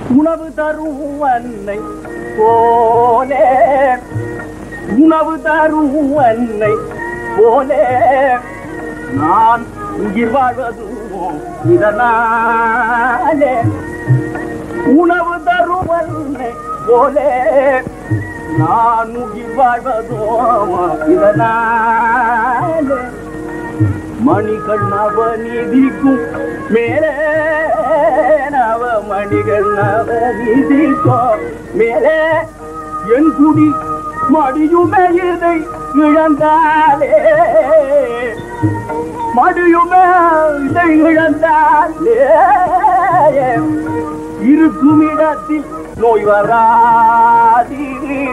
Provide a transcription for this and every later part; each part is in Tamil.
உணவு தரும் அன்னை போலே உணவு தரும் அன்னை போலே நான் உயிர் வாழ்வதும் இதனாலே உணவு தரும் அன்னை போலே நான் உயிர் வாழ்வதும் இதனாலே மணிகள் நவநீதிக்கும் மேலே நவ மணிகள் நவநீதிக்கும் மேலே என் குடி மடியுமே இதை இழந்தாலே மடியுமே இதை இழந்தாலே இருக்கும் இடத்தில் நோய் வராதீ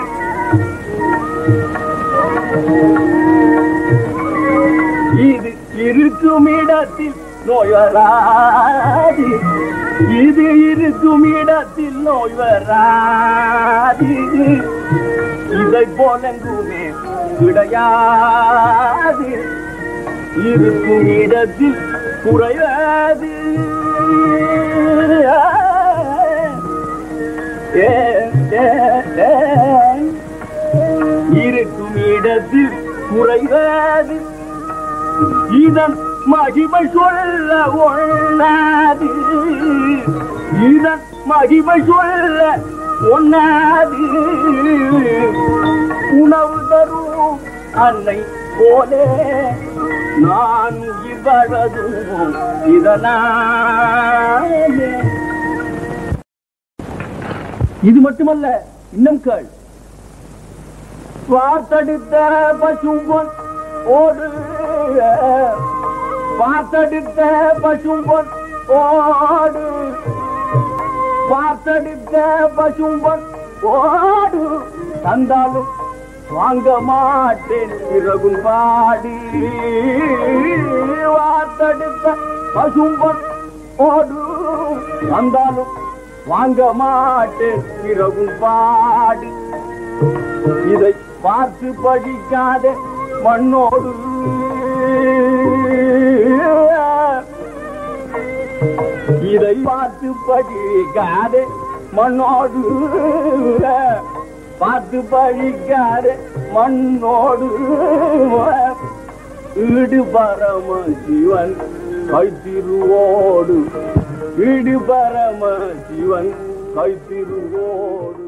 இது இருக்கும் இடத்தில் நோய் வராது இது இருக்கும் இடத்தில் நோய் வராது இதை போலங்குமே கிடையாது இருக்கும் இடத்தில் குறையாது ஏ, ஏ, ஏ. இருக்கும் இடத்தில் குறையாது இதன் மகிமை சொல்ல ஒண்ணாது இதன் மகிமை சொல்ல ஒண்ணாது உணவு தரும் அன்னை போலே நான் உயிர் வாழ்வதும் இதனாலே இது மட்டுமல்ல இன்னும் கேள் பார்த்தெடுத்த பசும்பொன் ஓடு பார்த்தெடுத்த பசும்பொன் ஓடு பார்த்தெடுத்த பசும்பொன் ஓடு தந்தாலும் வாங்க மாட்டேன் பிறகும் பாடி வார்த்தெடுத்த பசும்பொன் ஓடு தந்தாலும் வாங்க மாட்டேன் பிறகும் பாடு இதை பார்த்து படிக்காத மண்ணோடு இதை பார்த்து படிக்காத மண்ணோடு பார்த்து படிக்காத மண்ணோடு ஈடு பரம சிவன் கைத்திருவோடு ஈடு பரம சிவன் கைத்திருவோடு